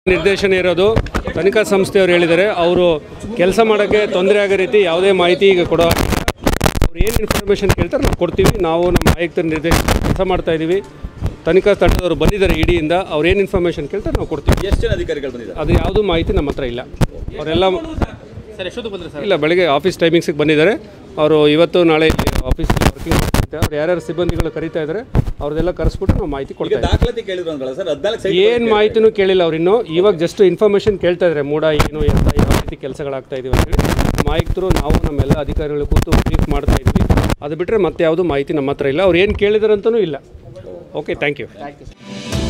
ನಿರ್ದೇಶನ ಇರೋದು ತನಿಖಾ ಸಂಸ್ಥೆಯವರು ಹೇಳಿದ್ದಾರೆ ಅವರು ಕೆಲಸ ಮಾಡೋಕ್ಕೆ ತೊಂದರೆ ಆಗೋ ರೀತಿ ಯಾವುದೇ ಮಾಹಿತಿ ಈಗ ಕೊಡೋ ಅವ್ರು ಏನು ಇನ್ಫಾರ್ಮೇಷನ್ ಕೇಳ್ತಾರೆ ನಾವು ಕೊಡ್ತೀವಿ ನಾವು ನಮ್ಮ ಆಯುಕ್ತರ ನಿರ್ದೇಶನ ಕೆಲಸ ಮಾಡ್ತಾ ಇದ್ದೀವಿ ತನಿಖಾ ತಂಡದವರು ಬಂದಿದ್ದಾರೆ ಇಡಿಯಿಂದ ಅವ್ರು ಏನು ಇನ್ಫಾರ್ಮೇಷನ್ ಕೇಳ್ತಾರೆ ನಾವು ಕೊಡ್ತೀವಿ ಎಷ್ಟು ಜನ ಅಧಿಕಾರಿಗಳು ಬಂದಿದ್ದಾರೆ ಅದು ಯಾವುದೂ ಮಾಹಿತಿ ನಮ್ಮ ಹತ್ರ ಇಲ್ಲ ಅವರೆಲ್ಲ ಸರ್ ಎಷ್ಟೊತ್ತು ಬಂದ್ರೆ ಸರ್ ಇಲ್ಲ ಬೆಳಗ್ಗೆ ಆಫೀಸ್ ಟೈಮಿಂಗ್ಸಿಗೆ ಬಂದಿದ್ದಾರೆ ಅವರು ಇವತ್ತು ನಾಳೆ ಆಫೀಸಲ್ಲಿ ವರ್ಕಿಂಗ್ ಮಾಡ್ತಾರೆ ಅವ್ರು ಯಾರ್ಯಾರು ಸಿಬ್ಬಂದಿಗಳು ಕರೀತಾ ಇದ್ದಾರೆ ಅವ್ರದ್ದೆಲ್ಲ ಕರೆಸ್ಬಿಟ್ಟು ನಾವು ಮಾಹಿತಿ ಈಗ ಕೊಡ್ತಾ ಇದ್ದೀವಿ ದಾಖಲಾತಿ ಕೇಳಿದ್ರು ಅಂದ್ರಲ್ಲ ಸರ್ ಹದಿನಾಲ್ಕು ಸೈಟ್ ಏನು ಮಾಹಿತಿನೂ ಕೇಳಿಲ್ಲ ಅವ್ರಿನ್ನು ಇವಾಗ ಜಸ್ಟ್ ಇನ್ಫಾರ್ಮೇಷನ್ ಕೇಳ್ತಾ ಇದ್ದಾರೆ ಮೂಡ ಏನು ಎಂತ ಯಾವ ರೀತಿ ಕೆಲಸಗಳಾಗ್ತಾ ಇದೀವಿ ಅಂತೇಳಿ ನಮ್ಮ ಆಯುಕ್ತರು ನಾವು ನಮ್ಮೆಲ್ಲ ಅಧಿಕಾರಿಗಳು ಕೂತು ಬ್ರೀಫ್ ಮಾಡ್ತಾ ಇದ್ವಿ ಅದು ಬಿಟ್ಟರೆ ಮತ್ತೆ ಯಾವುದೂ ಮಾಹಿತಿ ನಮ್ಮ ಹತ್ರ ಇಲ್ಲ ಅವ್ರು ಏನು ಕೇಳಿದಾರಂತನೂ ಇಲ್ಲ ಓಕೆ ಥ್ಯಾಂಕ್ ಯು